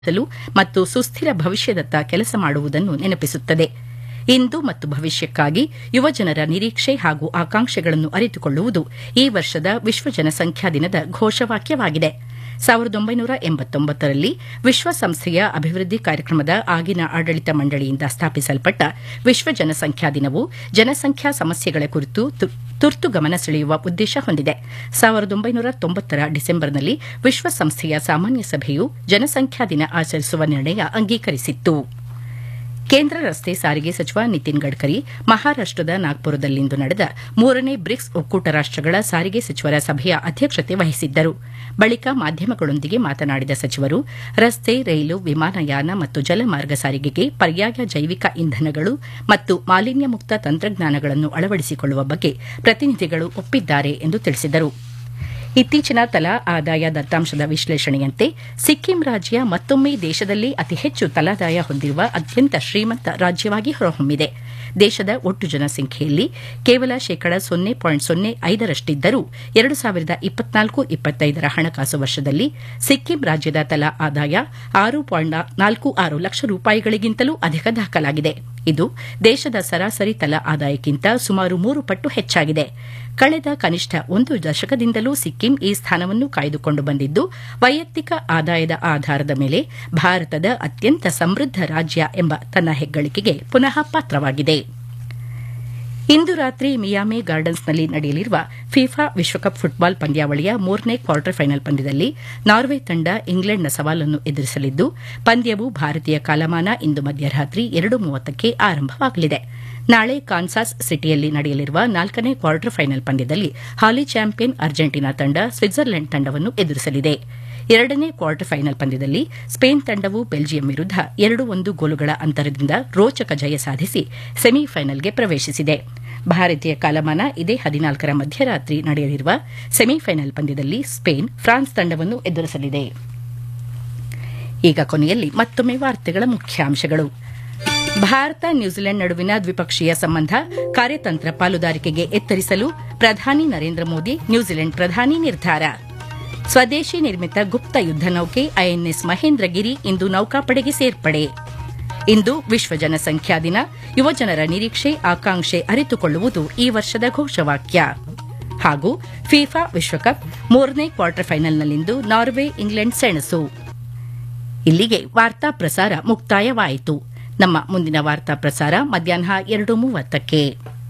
ಲು ಮತ್ತು ಸುಸ್ಥಿರ ಭವಿಷ್ಯದತ್ತ ಕೆಲಸ ಮಾಡುವುದನ್ನು ನೆನಪಿಸುತ್ತದೆ ಇಂದು ಮತ್ತು ಭವಿಷ್ಯಕ್ಕಾಗಿ ಯುವಜನರ ನಿರೀಕ್ಷೆ ಹಾಗೂ ಆಕಾಂಕ್ಷೆಗಳನ್ನು ಅರಿತುಕೊಳ್ಳುವುದು ಈ ವರ್ಷದ ವಿಶ್ವ ಜನಸಂಖ್ಯಾ ದಿನದ ಘೋಷವಾಕ್ಯವಾಗಿದೆ ಸಾವಿರದ ಒಂಬೈನೂರ ಎಂಬತ್ತೊಂಬತ್ತರಲ್ಲಿ ವಿಶ್ವಸಂಸ್ಥೆಯ ಅಭಿವೃದ್ಧಿ ಕಾರ್ಯಕ್ರಮದ ಆಗಿನ ಆಡಳಿತ ಮಂಡಳಿಯಿಂದ ಸ್ಥಾಪಿಸಲ್ಪಟ್ಟ ವಿಶ್ವ ಜನಸಂಖ್ಯಾ ದಿನವು ಜನಸಂಖ್ಯಾ ಸಮಸ್ಯೆಗಳ ಕುರಿತು ತುರ್ತು ಗಮನ ಸೆಳೆಯುವ ಉದ್ದೇಶ ಹೊಂದಿದೆ ಸಾವಿರದ ಒಂಬೈನೂರ ತೊಂಬತ್ತರ ಡಿಸೆಂಬರ್ನಲ್ಲಿ ವಿಶ್ವಸಂಸ್ಥೆಯ ಸಾಮಾನ್ಯ ಸಭೆಯು ಜನಸಂಖ್ಯಾ ದಿನ ಆಚರಿಸುವ ನಿರ್ಣಯ ಅಂಗೀಕರಿಸಿತ್ತು ಕೇಂದ್ರ ರಸ್ತೆ ಸಾರಿಗೆ ಸಚಿವ ನಿತಿನ್ ಗಡ್ಕರಿ ಮಹಾರಾಷ್ಟದ ನಾಗ್ಪುರದಲ್ಲಿಂದು ನಡೆದ ಮೂರನೇ ಬ್ರಿಕ್ಸ್ ಒಕ್ಕೂಟ ರಾಷ್ಟಗಳ ಸಾರಿಗೆ ಸಚಿವರ ಸಭೆಯ ಅಧ್ಯಕ್ಷತೆ ವಹಿಸಿದ್ದರು ಬಳಿಕ ಮಾಧ್ಯಮಗಳೊಂದಿಗೆ ಮಾತನಾಡಿದ ಸಚಿವರು ರಸ್ತೆ ರೈಲು ವಿಮಾನಯಾನ ಮತ್ತು ಜಲಮಾರ್ಗ ಸಾರಿಗೆಗೆ ಪರ್ಯಾಯ ಜೈವಿಕ ಇಂಧನಗಳು ಮತ್ತು ಮಾಲಿನ್ಯ ಮುಕ್ತ ತಂತ್ರಜ್ಞಾನಗಳನ್ನು ಅಳವಡಿಸಿಕೊಳ್ಳುವ ಬಗ್ಗೆ ಪ್ರತಿನಿಧಿಗಳು ಒಪ್ಪಿದ್ದಾರೆ ಎಂದು ತಿಳಿಸಿದರು ಇತ್ತೀಚಿನ ತಲಾ ಆದಾಯ ದತ್ತಾಂಶದ ವಿಶ್ಲೇಷಣೆಯಂತೆ ಸಿಕ್ಕಿಂ ರಾಜ್ಯ ಮತ್ತೊಮ್ಮೆ ದೇಶದಲ್ಲಿ ಅತಿ ಹೆಚ್ಚು ತಲಾದಾಯ ಹೊಂದಿರುವ ಅತ್ಯಂತ ಶ್ರೀಮಂತ ರಾಜ್ಯವಾಗಿ ಹೊರಹೊಮ್ಮಿದೆ ದೇಶದ ಒಟ್ಟು ಜನಸಂಖ್ಯೆಯಲ್ಲಿ ಕೇವಲ ಶೇಕಡ ಸೊನ್ನೆ ಪಾಯಿಂಟ್ ಸೊನ್ನೆ ಐದರಷ್ಟಿದ್ದರೂ ಎರಡು ಸಾವಿರದ ಇಪ್ಪತ್ನಾಲ್ಕು ಇಪ್ಪತ್ತೈದರ ಹಣಕಾಸು ವರ್ಷದಲ್ಲಿ ಸಿಕ್ಕಿಂ ರಾಜ್ಯದ ತಲಾ ಆದಾಯ ಆರು ಪಾಯಿಂಟ್ ನಾಲ್ಕು ಆರು ಲಕ್ಷ ರೂಪಾಯಿಗಳಿಗಿಂತಲೂ ಅಧಿಕ ದಾಖಲಾಗಿದೆ ಇದು ದೇಶದ ಸರಾಸರಿ ತಲಾ ಆದಾಯಕ್ಕಿಂತ ಸುಮಾರು ಮೂರು ಪಟ್ಟು ಹೆಚ್ಚಾಗಿದೆ ಕಳೆದ ಕನಿಷ್ಠ ಒಂದು ದಶಕದಿಂದಲೂ ಸಿಕ್ಕಿಂ ಈ ಸ್ಥಾನವನ್ನು ಕಾಯ್ದುಕೊಂಡು ಬಂದಿದ್ದು ವೈಯಕ್ತಿಕ ಆದಾಯದ ಆಧಾರದ ಮೇಲೆ ಭಾರತದ ಅತ್ಯಂತ ಸಮೃದ್ಧ ರಾಜ್ಯ ಎಂಬ ತನ್ನ ಹೆಗ್ಗಳಿಕೆಗೆ ಪುನಃ ಪಾತ್ರವಾಗಿದೆ ಇಂದು ರಾತ್ರಿ ಮಿಯಾಮಿ ಗಾರ್ಡನ್ಸ್ನಲ್ಲಿ ನಡೆಯಲಿರುವ ಫಿಫಾ ವಿಶ್ವಕಪ್ ಫುಟ್ಬಾಲ್ ಪಂದ್ಯಾವಳಿಯ ಮೂರನೇ ಕ್ವಾರ್ಟರ್ ಫೈನಲ್ ಪಂದ್ಯದಲ್ಲಿ ನಾರ್ವೆ ತಂಡ ಇಂಗ್ಲೆಂಡ್ನ ಸವಾಲನ್ನು ಎದುರಿಸಲಿದ್ದು ಪಂದ್ಯವು ಭಾರತೀಯ ಕಾಲಮಾನ ಇಂದು ಮಧ್ಯರಾತ್ರಿ ಎರಡು ಮೂವತ್ತಕ್ಕೆ ಆರಂಭವಾಗಲಿದೆ ನಾಳೆ ಕಾನ್ಸಾಸ್ ಸಿಟಿಯಲ್ಲಿ ನಡೆಯಲಿರುವ ನಾಲ್ಕನೇ ಕ್ವಾರ್ಟರ್ ಫೈನಲ್ ಪಂದ್ಯದಲ್ಲಿ ಹಾಲಿ ಚಾಂಪಿಯನ್ ಅರ್ಜೆಂಟೀನಾ ತಂಡ ಸ್ವಿಟ್ಜರ್ಲೆಂಡ್ ತಂಡವನ್ನು ಎದುರಿಸಲಿದೆ ಎರಡನೇ ಕ್ವಾರ್ಟರ್ ಫೈನಲ್ ಪಂದ್ಯದಲ್ಲಿ ಸ್ಪೇನ್ ತಂಡವು ಬೆಲ್ಜಿಯಂ ವಿರುದ್ಧ ಎರಡು ಒಂದು ಗೋಲುಗಳ ಅಂತರದಿಂದ ರೋಚಕ ಜಯ ಸಾಧಿಸಿ ಸೆಮಿಫೈನಲ್ಗೆ ಪ್ರವೇಶಿಸಿದೆ ಭಾರತೀಯ ಕಾಲಮಾನ ಇದೇ ಹದಿನಾಲ್ಕರ ಮಧ್ಯರಾತ್ರಿ ನಡೆಯಲಿರುವ ಸೆಮಿಫೈನಲ್ ಪಂದ್ಯದಲ್ಲಿ ಸ್ಪೇನ್ ಫ್ರಾನ್ಸ್ ತಂಡವನ್ನು ಎದುರಿಸಲಿದೆ ಈಗ ಕೊನೆಯಲ್ಲಿ ಮತ್ತೊಮ್ಮೆ ವಾರ್ತೆಗಳ ಮುಖ್ಯಾಂಶಗಳು ಭಾರತ ನ್ಯೂಜಿಲೆಂಡ್ ನಡುವಿನ ದ್ವಿಪಕ್ಷೀಯ ಸಂಬಂಧ ಕಾರ್ಯತಂತ್ರ ಪಾಲುದಾರಿಕೆಗೆ ಎತ್ತರಿಸಲು ಪ್ರಧಾನಿ ನರೇಂದ್ರ ಮೋದಿ ನ್ಯೂಜಿಲೆಂಡ್ ಪ್ರಧಾನಿ ನಿರ್ಧಾರ ಸ್ವದೇಶಿ ನಿರ್ಮಿತ ಗುಪ್ತ ಯುದ್ದ ನೌಕೆ ಐಎನ್ಎಸ್ ಮಹೇಂದ್ರಗಿರಿ ಇಂದು ನೌಕಾಪಡೆಗೆ ಸೇರ್ಪಡೆ ಇಂದು ವಿಶ್ವ ಜನಸಂಖ್ಯಾ ದಿನ ಯುವಜನರ ನಿರೀಕ್ಷೆ ಆಕಾಂಕ್ಷೆ ಅರಿತುಕೊಳ್ಳುವುದು ಈ ವರ್ಷದ ಘೋಷವಾಕ್ಯ ಹಾಗೂ ಫಿಫಾ ವಿಶ್ವಕಪ್ ಮೂರನೇ ಕ್ವಾರ್ಟರ್ ಫೈನಲ್ನಲ್ಲಿಂದು ನಾರ್ವೆ ಇಂಗ್ಲೆಂಡ್ ಸೆಣಸು ಇಲ್ಲಿಗೆ ವಾರ್ತಾ ಪ್ರಸಾರ ಮುಕ್ತಾಯವಾಯಿತು ನಮ್ಮ ಮುಂದಿನ ವಾರ್ತಾ ಪ್ರಸಾರ ಮಧ್ಯಾಹ್ನ ಎರಡು ಮೂವತ್ತಕ್ಕೆ